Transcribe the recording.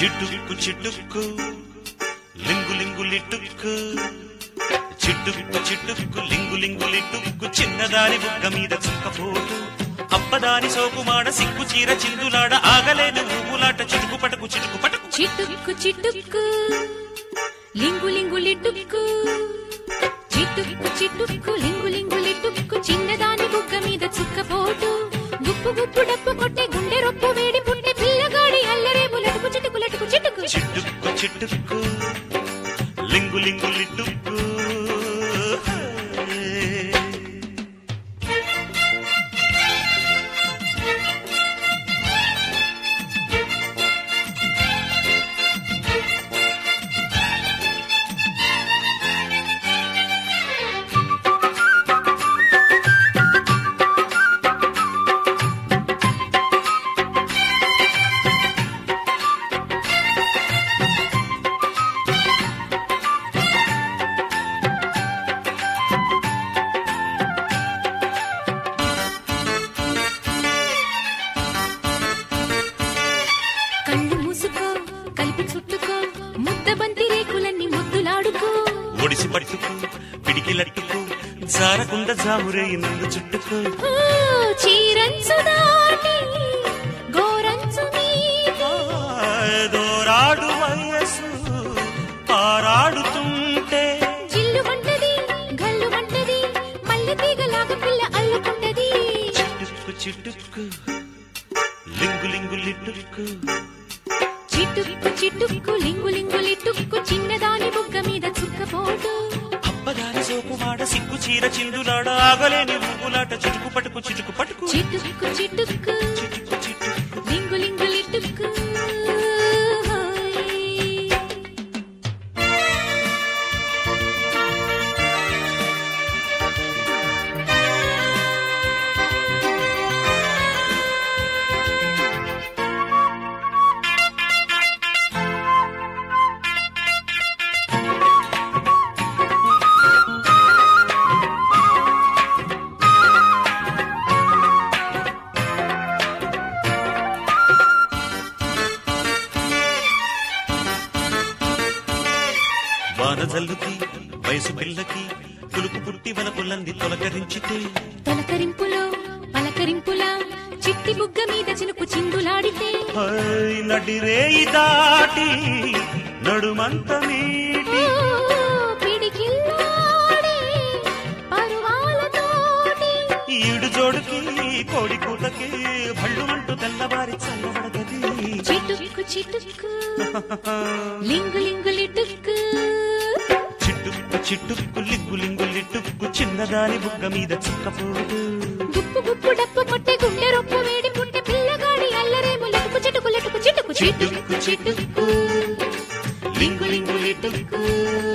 చిట్టుకు చిట్టుకు లింగు లింగు లిట్టుకు చిట్టుకు చిట్టుకు లింగు లింగు లిట్టుకు చిన్నదాని బుగ్గ మీద చుక్కపోటు అప్పదాని సోకుమాడ సిగ్గు చీర చిందులాడ ఆగలేని ఊపులాట చిటుకు పటకు చిటుకు పటకు చిటుక్కు చిటుక్కు లింగు లింగు లిటుక్కు చిటుక్కు చిటుక్కు లింగు లింగు లిటుక్కు చిన్నదాని బుగ్గ మీద చుక్కపోటు గుప్పు గుప్పు డప్పు కొట్టే గుండె రొప్పు వేడి పుట్టే పిల్లగాడి అల్లరేము లటుకు చిటుకు లటుకు చిటుకు చిట్టుకు చిట్టుకు లింగు లింగు లిట్టుకు కళ్ళు మూసుకో కలిపి చుట్టుకో ముద్ద బంతి రేకులన్నీ ముద్దులాడుకో ఒడిసి పట్టుకు పిడికిలట్టుకు జారకుండా జామురేయి నందు చుట్టుకు ఓ, చీరంచు దాటి గోరంచు నీటి దోరాడు వయసు పారాడుతుంటే జిల్లు మంటది గల్లు మంటది మల్లె తీగలాగా పిల్ల అల్లుకుంటది చిట్టుకు చిట్టుకు లింగు లింగు లిట్టుకు చిటుక్కు చిటుక్కు లింగు లింగు లిటుక్కు చిన్నదాని బుగ్గ మీద చుక్కపోటు అప్పదాని సోకుమాడ సిగ్గు చీర చిందులాడ ఆగలేని ఊపులాట చిటుకు పటుకు చిటుకు పటుకు చిటుక్కు చిటుక్కు చిటుకు చిటుకు లింగు లింగు లిటుక్కు వాన జల్లుకి వయసు పిల్లకి పులుకు పుట్టి మన పుల్లంది తొలకరించితే తొలకరింపులో పలకరింపులా చిట్టి బుగ్గ మీద చినుకు చిందులాడితే హై నడిరేయి దాటి నడుమంత మీటి ఓ, పిడికిల్లాడే పరువాలతోటి ఈడు జోడుకి కోడి కూతకి భళ్ళుమంటూ తెల్లవారి చల్లబడగది చిటుక్కు చిటుక్కు లింగు లింగు లిటుక్కు చిట్టుకు చిట్టుకు లింగు లింగు లిట్టుకు చిన్నదాని బుగ్గ మీద చుక్కపోడు గుప్పు గుప్పు డప్పు కొట్టే గుండె రొప్పు వేడి పుట్టే పిల్లగాడి అల్లరేము లటుకు చిటుకు లటుకు చిటుకు చిటుక్కు చిటుక్కు లింగు లింగు లిట్టుకు